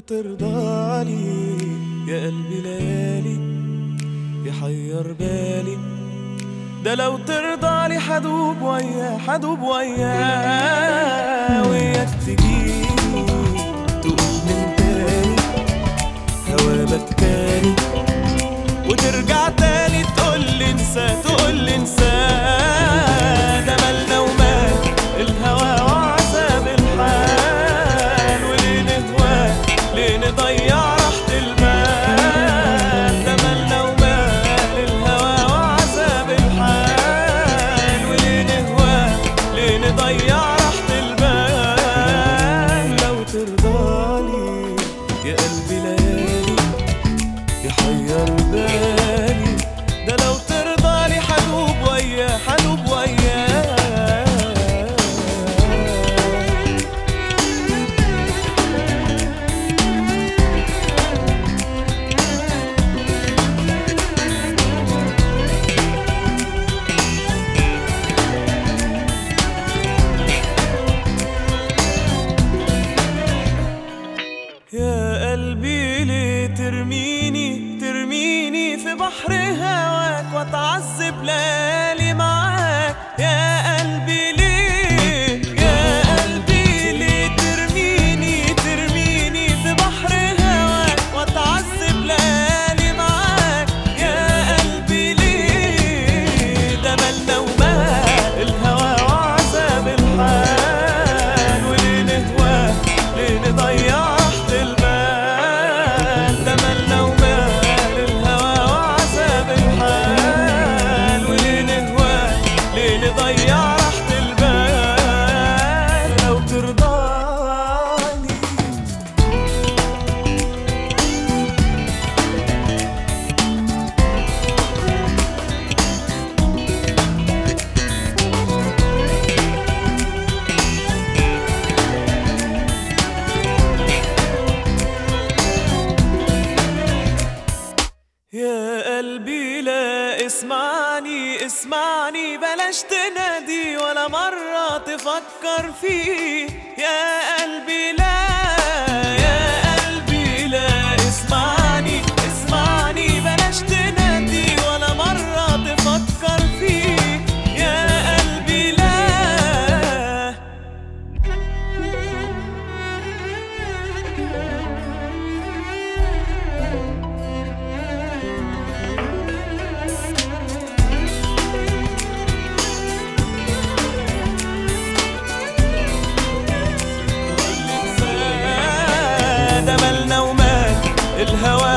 ترضالي يا قلبي ليالي يحير بالي ده لو ترضالي حدوب وياه حدوب وياه وياك تجيني تقول من تاني هوا بكاني وترجع تاني تقولي انسى تقولي انسى ده مالنا ومال الهوى وعذاب الحال وليه نهواه ليه نضيع راحة البال ده مالنا ومال الهوى وعذاب الحال وليه نهواه ليه نضيع راحة البال لو ترضالي يا قلبي ليالي يحير بالي ده لو ترضالي حدوب وياه حدوب وياه يا قلبي ليه ترميني ترميني في بحر هواك واتعذب ليالي معاك يا قلبي ليه يا قلبي ليه ترميني ترميني في بحر هواك واتعذب ليالي معاك يا قلبي ليه ده مالنا ومال الهوى وعذاب الحال وليه نهواه ليه نضيع راحة البال ده مالنا ومال الهوى وعذاب الحال وليه نهواه ليه نضيع راحة البال لو ترضاني يا قلبي لا اسمعني اسمعني بلاش تنادي ولا مرة تفكر فيه يا قلبي لا يا قلبي لا اسمعني اسمعني بلاش تنادي ولا مرة تفكر فيه يا قلبي لا ده مالنا ومال الهوى